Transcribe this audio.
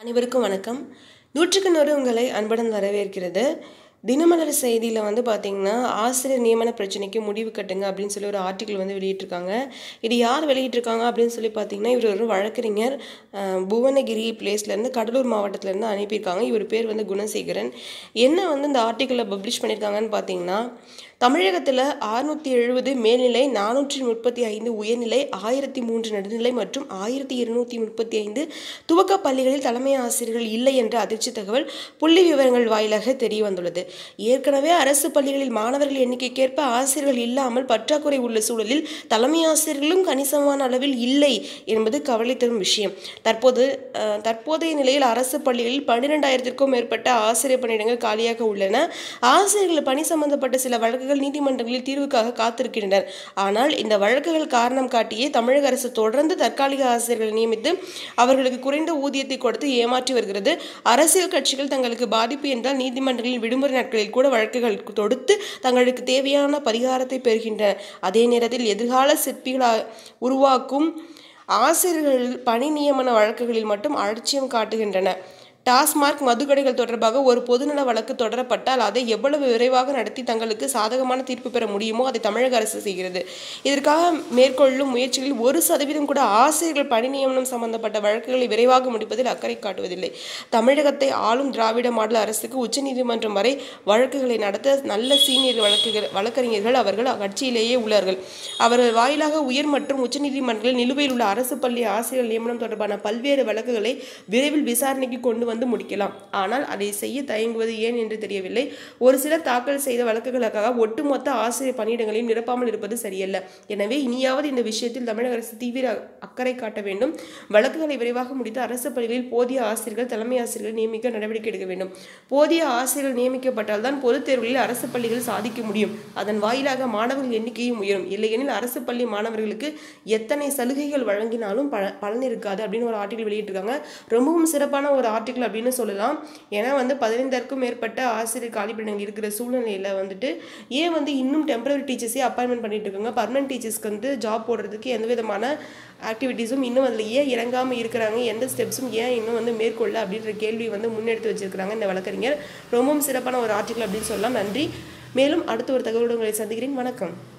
அனைவருக்கும் வணக்கம் நூற்றுக்கு நூறு உங்களை அன்புடன் வரவேற்கிறது தினமலர் செய்தியில் வந்து பார்த்தீங்கன்னா ஆசிரியர் நியமன பிரச்சனைக்கு முடிவு கட்டுங்க அப்படின்னு சொல்லி ஒரு ஆர்டிக்கல் வந்து வெளியிட்டிருக்காங்க இது யார் வெளியிட்டிருக்காங்க அப்படின்னு சொல்லி பார்த்தீங்கன்னா இவர் ஒரு வழக்கறிஞர் அஹ், புவனகிரி பிளேஸ்லேருந்து கடலூர் மாவட்டத்திலேருந்து அனுப்பியிருக்காங்க இவர் பேர் வந்து குணசேகரன் என்ன வந்து இந்த ஆர்டிக்கலில் பப்ளிஷ் பண்ணியிருக்காங்கன்னு பார்த்தீங்கன்னா தமிழகத்தில் அறுநூற்றி எழுபது மேல்நிலை நானூற்றி முப்பத்தி ஐந்து உயர்நிலை ஆயிரத்தி மூன்று நடுநிலை மற்றும் ஆயிரத்தி இருநூற்றி முப்பத்தி ஐந்து துவக்க பள்ளிகளில் தலைமை ஆசிரியர்கள் இல்லை என்ற அதிர்ச்சி தகவல் புள்ளி விவரங்கள் வாயிலாக தெரிய வந்துள்ளது ஏற்கனவே அரசு பள்ளிகளில் மாணவர்கள் எண்ணிக்கைக்கேற்ப ஆசிரியர்கள் இல்லாமல் பற்றாக்குறை உள்ள சூழலில் தலைமை ஆசிரியர்களும் கணிசமான அளவில் இல்லை என்பது கவலை தரும் விஷயம் தற்போது அஹ், தற்போதைய நிலையில் அரசு பள்ளிகளில் பன்னிரெண்டாயிரத்திற்கும் மேற்பட்ட ஆசிரியர் பணியிடங்கள் காலியாக உள்ளன ஆசிரியர்கள் பணி சம்பந்தப்பட்ட சில வழக்குகள் நீதிமன்றங்களில் தீர்வுக்காக காத்திருக்கின்றனர் ஆனால் இந்த வழக்குகள் காரணம் காட்டியே தமிழக அரசு தொடர்ந்து தற்காலிக ஆசிரியர்களை நியமித்து அவர்களுக்கு குறைந்த ஊதியத்தை கொடுத்து ஏமாற்றி வருகிறது அரசியல் கட்சிகள் தங்களுக்கு பாதிப்பு என்றால் நீதிமன்றங்களில் விடுமுறை நாட்களில் கூட வழக்குகள் தொடுத்து தங்களுக்கு தேவையான பரிகாரத்தை பெறுகின்றன அதே நேரத்தில் எதிர்கால சிற்பிகளாக உருவாக்கும் ஆசிரியர்கள் பணி நியமன வழக்குகளில் மட்டும் அலட்சியம் காட்டுகின்றன டாஸ்மார்க் மதுக்கடைகள் தொடர்பாக ஒரு பொதுநல வழக்கு தொடரப்பட்டால் அதை எவ்வளவு விரைவாக நடத்தி தங்களுக்கு சாதகமான தீர்ப்பு பெற முடியுமோ அதை தமிழக அரசு செய்கிறது இதற்காக மேற்கொள்ளும் முயற்சிகளில் ஒரு சதவீதம் கூட ஆசிரியர்கள் பணி நியமனம் சம்பந்தப்பட்ட வழக்குகளை விரைவாக முடிப்பதில் அக்கறை காட்டுவதில்லை தமிழகத்தை ஆளும் திராவிட மாடல் அரசுக்கு உச்சநீதிமன்றம் வரை வழக்குகளை நடத்த நல்ல சீனியர் வழக்குகள் வழக்கறிஞர்கள் அவர்கள் கட்சியிலேயே உள்ளார்கள் அவர்கள் வாயிலாக உயர் மற்றும் உச்சநீதிமன்றங்களில் நிலுவையில் உள்ள அரசு பள்ளி ஆசிரியர் நியமனம் தொடர்பான பல்வேறு வழக்குகளை விரைவில் விசாரணைக்கு கொண்டு வந்து முடிக்கலாம் ஆனால் அதை செய்ய தயங்குவது ஏன் என்று தெரியவில்லை ஒரு சிலர் தாக்கல் செய்த வழக்குகளுக்காக ஒட்டுமொத்த ஆசிரியர் பணியிடங்களையும் நிரப்பாமல் இருப்பது சரியல்ல எனவே இனியாவது இந்த விஷயத்தில் தமிழக அரசு தீவிர அக்கறை காட்ட வேண்டும் வழக்குகளை விரைவாக முடித்து அரசு பள்ளிகளில் போதிய ஆசிரியர்கள் தலைமை ஆசிரியர்கள் நியமிக்க நடவடிக்கை எடுக்க வேண்டும் போதிய ஆசிரியர்கள் நியமிக்கப்பட்டால் தான் பொதுத் தேர்வுகளில் அரசு பள்ளிகள் சாதிக்க முடியும் அதன் வாயிலாக மாணவர்கள் எண்ணிக்கையும் உயரும் இல்லையெனில் அரசு பள்ளி மாணவர்களுக்கு எத்தனை சலுகைகள் வழங்கினாலும் பல பலன் இருக்காது அப்படின்னு ஒரு ஆர்டிகல் வெளியிட்டிருக்காங்க ரொம்பவும் சிறப்பான ஒரு ஆர்டிகல் அப்படின்னு சொல்லலாம் ஏன்னா வந்து பதினைந்திற்கும் மேற்பட்ட ஆசிரியர் காலிப்பிடங்கள் இருக்கிற சூழ்நிலையில் வந்துட்டு ஏன் வந்து இன்னும் டெம்பரரி டீச்சர்ஸே அப்பாயின்மெண்ட் பண்ணிட்டு இருக்காங்க பர்மனன்ட் டீச்சர்ஸ்க்கு வந்து ஜாப் போடுறதுக்கு எந்த விதமான ஆக்டிவிட்டீஸும் இன்னும் அதில் ஏன் இறங்காமல் இருக்கிறாங்க எந்த ஸ்டெப்ஸும் ஏன் இன்னும் வந்து மேற்கொள்ள அப்படின்ற கேள்வி வந்து முன்னெடுத்து வச்சிருக்கிறாங்க இந்த வழக்கறிஞர் ரொம்பவும் சிறப்பான ஒரு ஆர்டிகல் அப்படின்னு சொல்லலாம் நன்றி மேலும் அடுத்த ஒரு தகவலுடன் உங்களை சந்திக்கிறேன் வணக்கம்